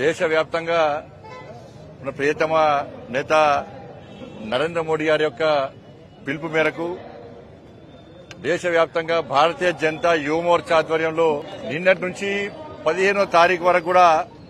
దేశవ్యాప్తంగా మన ప్రియతమ నేత నరేంద్ర మోడీ గారి యొక్క పిలుపు మేరకు దేశవ్యాప్తంగా భారతీయ జనతా యువమోర్చా ఆధ్వర్యంలో నిన్నటి నుంచి పదిహేనో తారీఖు వరకు కూడా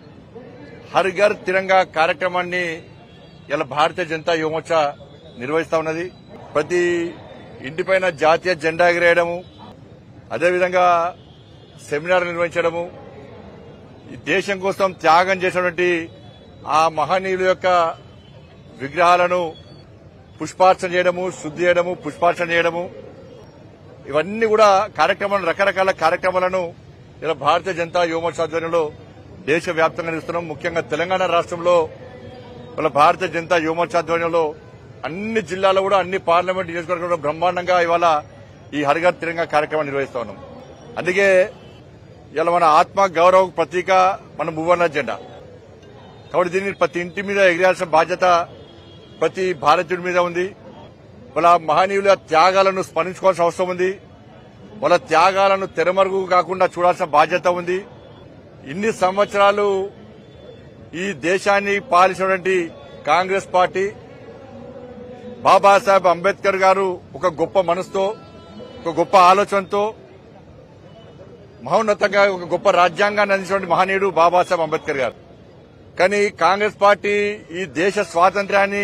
హర్ ఘర్ తిరంగా కార్యక్రమాన్ని ఇలా భారతీయ జనతా యువమోర్చా నిర్వహిస్తా ఉన్నది ప్రతి ఇంటిపైన జాతీయ జెండా ఎగిరేయడము అదేవిధంగా సెమినార్ నిర్వహించడము ఈ దేశం కోసం త్యాగం చేసినటువంటి ఆ మహనీయుల యొక్క విగ్రహాలను పుష్పార్చన చేయడము శుద్ధి చేయడము పుష్పార్చన చేయడము ఇవన్నీ కూడా కార్యక్రమాలు రకరకాల కార్యక్రమాలను ఇలా భారతీయ జనతా యువమోర్చా ఆధ్వర్యంలో దేశవ్యాప్తంగా నిర్వహిస్తున్నాం ముఖ్యంగా తెలంగాణ రాష్ట్రంలో ఇలా భారతీయ జనతా యువమోర్చా ఆధ్వర్యంలో అన్ని జిల్లాల్లో కూడా అన్ని పార్లమెంట్ నియోజకవర్గాల్లో బ్రహ్మాండంగా ఇవాళ ఈ హరిగర్ తిరంగా కార్యక్రమం నిర్వహిస్తా ఉన్నాం అందుకే ఇలా మన ఆత్మ గౌరవ ప్రతీక మన మువ్వన్న జెండా కాబట్టి దీన్ని ప్రతి ఇంటి మీద ఎగిరాల్సిన బాధ్యత ప్రతి భారతీయుడి మీద ఉంది వాళ్ళ మహనీయుల త్యాగాలను స్మరించుకోవాల్సిన అవసరం ఉంది వాళ్ళ త్యాగాలను తెరమరుగు కాకుండా చూడాల్సిన బాధ్యత ఉంది ఇన్ని సంవత్సరాలు ఈ దేశాన్ని పాలించినటువంటి కాంగ్రెస్ పార్టీ బాబాసాహెబ్ అంబేద్కర్ గారు ఒక గొప్ప మనసుతో ఒక గొప్ప ఆలోచనతో మహోన్నతంగా ఒక గొప్ప రాజ్యాంగాన్ని అందించినటువంటి మహనీయుడు బాబాసాహెబ్ అంబేద్కర్ గారు కానీ కాంగ్రెస్ పార్టీ ఈ దేశ స్వాతంత్ర్యాన్ని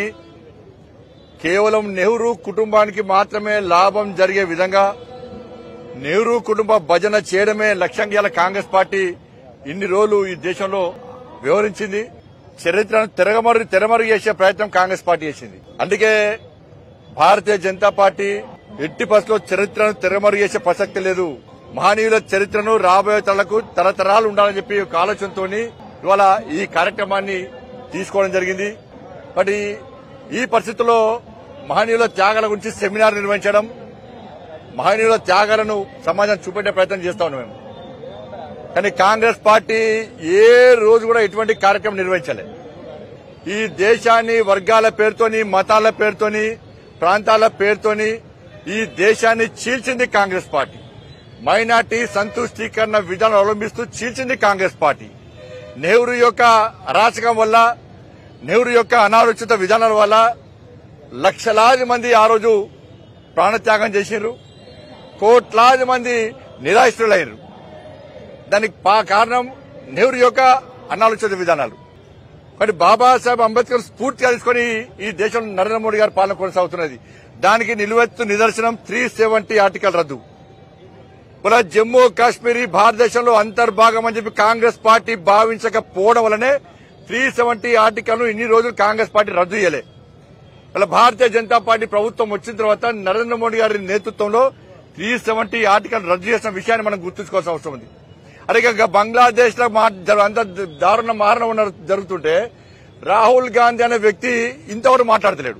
కేవలం నెహ్రూ కుటుంబానికి మాత్రమే లాభం జరిగే విధంగా నెహ్రూ కుటుంబ భజన చేయడమే లక్ష్యంగా ఇవాళ కాంగ్రెస్ పార్టీ ఇన్ని రోజులు ఈ దేశంలో వివరించింది చరిత్రను తెరగమరు తెరమరు చేసే ప్రయత్నం కాంగ్రెస్ పార్టీ చేసింది అందుకే భారతీయ జనతా పార్టీ ఎట్టి బస్సులో చరిత్రను తెరమరు చేసే ప్రసక్తి లేదు మహనీయుల చరిత్రను రాబోయే తరాలకు తరతరాలు ఉండాలని చెప్పి ఒక ఆలోచనతో ఇవాళ ఈ కార్యక్రమాన్ని తీసుకోవడం జరిగింది మరి ఈ పరిస్థితుల్లో మహనీయుల త్యాగాల గురించి సెమినార్ నిర్వహించడం మహనీయుల త్యాగాలను సమాజం చూపెట్టే ప్రయత్నం చేస్తా ఉన్నాం మేము కానీ కాంగ్రెస్ పార్టీ ఏ రోజు కూడా ఎటువంటి కార్యక్రమం నిర్వహించలే ఈ దేశాన్ని వర్గాల పేరుతోని మతాల పేరుతోని ప్రాంతాల పేరుతోని ఈ దేశాన్ని చీల్చింది కాంగ్రెస్ పార్టీ మైనార్టీ సంతుష్టీకరణ విధానం అవలంబిస్తూ చీల్చింది కాంగ్రెస్ పార్టీ నెహ్రూ యొక్క అరాచకం వల్ల నెహ్రూ యొక్క అనాలోచిత విధానాల వల్ల లక్షలాది మంది ఆ రోజు ప్రాణత్యాగం చేసినారు కోట్లాది మంది నిరాశ్రులయ్యారు దానికి పా- కారణం నెహ్రూ యొక్క అనాలోచిత విధానాలు కానీ బాబాసాహెబ్ అంబేద్కర్ స్ఫూర్తిగా తీసుకొని ఈ దేశంలో నరేంద్ర మోడీ గారి పాలన కొనసాగుతున్నది దానికి నిలువెత్తు నిదర్శనం త్రీ సెవెంటీ ఆర్టికల్ రద్దు ఇలా జమ్మూ కాశ్మీర్ ఈ భారతదేశంలో అంతర్భాగం అని చెప్పి కాంగ్రెస్ పార్టీ భావించకపోవడం వల్లనే త్రీ సెవెంటీ ఆర్టికల్ ను ఇన్ని రోజులు కాంగ్రెస్ పార్టీ రద్దు చేయలే ఇలా భారతీయ జనతా పార్టీ ప్రభుత్వం వచ్చిన తర్వాత నరేంద్ర మోడీ గారి నేతృత్వంలో త్రీ సెవెంటీ ఆర్టికల్ రద్దు చేసిన విషయాన్ని మనం గుర్తుంచుకోవాల్సిన అవసరం ఉంది అదే ఇక బంగ్లాదేశ్ లో మా- జర- అంత దారుణ మారణ ఉన్న- జరుగుతుంటే రాహుల్ గాంధీ అనే వ్యక్తి ఇంతవరకు మాట్లాడతలేడు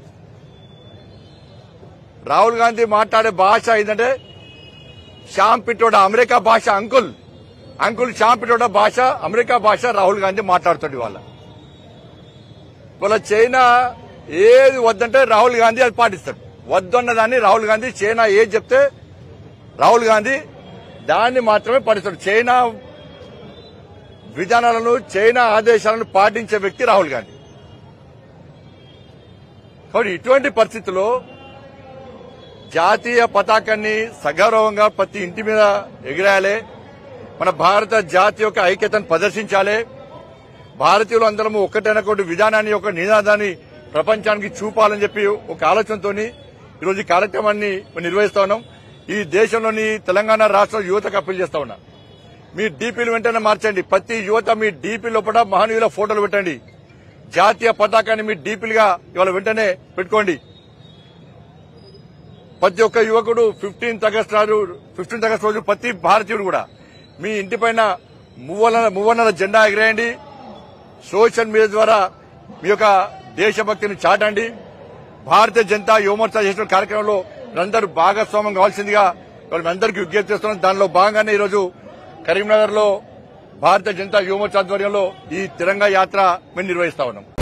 రాహుల్ గాంధీ మాట్లాడే భాష ఏంటంటే శ్యామ్ పిట్రోడా అమెరికా భాష అంకుల్ అంకుల్ శ్యామ్ పిట్రోడా భాష అమెరికా భాష రాహుల్ గాంధీ మాట్లాడుతుంది వాళ్ళ వాళ్ళ చైనా ఏది వద్దంటే రాహుల్ గాంధీ అది పాటిస్తాడు వద్దన్న దాన్ని రాహుల్ గాంధీ చైనా ఏది చెప్తే రాహుల్ గాంధీ దాన్ని మాత్రమే పాటిస్తాడు చైనా విధానాలను చైనా ఆదేశాలను పాటించే వ్యక్తి రాహుల్ గాంధీ కాబట్టి ఇటువంటి పరిస్థితుల్లో జాతీయ పతాకాన్ని సగౌరవంగా ప్రతి ఇంటి మీద ఎగిరాయాలి మన భారత జాతి యొక్క ఐక్యతను ప్రదర్శించాలి భారతీయులు అందరము ఒక్కటైనటువంటి విధానాన్ని ఒక నినాదాన్ని ప్రపంచానికి చూపాలని చెప్పి ఒక ఆలోచనతో ఈరోజు ఈ కార్యక్రమాన్ని నిర్వహిస్తా ఉన్నాం ఈ దేశంలోని తెలంగాణ రాష్ట్ర యువతకు అప్పీల్ చేస్తా ఉన్నా మీ డీపీలు వెంటనే మార్చండి ప్రతి యువత మీ డీపీ లోపల మహనీయుల ఫోటోలు పెట్టండి జాతీయ పతాకాన్ని మీ డీపీలుగా ఇవాళ వెంటనే పెట్టుకోండి ప్రతి ఒక్క యువకుడు ఫిఫ్టీన్త్ ఆగస్ట్ రోజు ఫిఫ్టీన్త్ ఆగస్ట్ రోజు ప్రతి భారతీయుడు కూడా మీ ఇంటిపైన మువ్వల మువ్వన్నల జెండా ఎగిరేయండి సోషల్ మీడియా ద్వారా మీ యొక్క దేశభక్తిని చాటండి భారతీయ జనతా యువమోర్చా చేసిన కార్యక్రమంలో అందరూ భాగస్వామ్యం కావాల్సిందిగా వాళ్ళ అందరికీ విజ్ఞప్తి చేస్తున్నాం దానిలో భాగంగానే ఈరోజు కరీంనగర్ లో భారతీయ జనతా యువమోర్చా ఆధ్వర్యంలో ఈ తిరంగా యాత్ర మేము నిర్వహిస్తా ఉన్నాం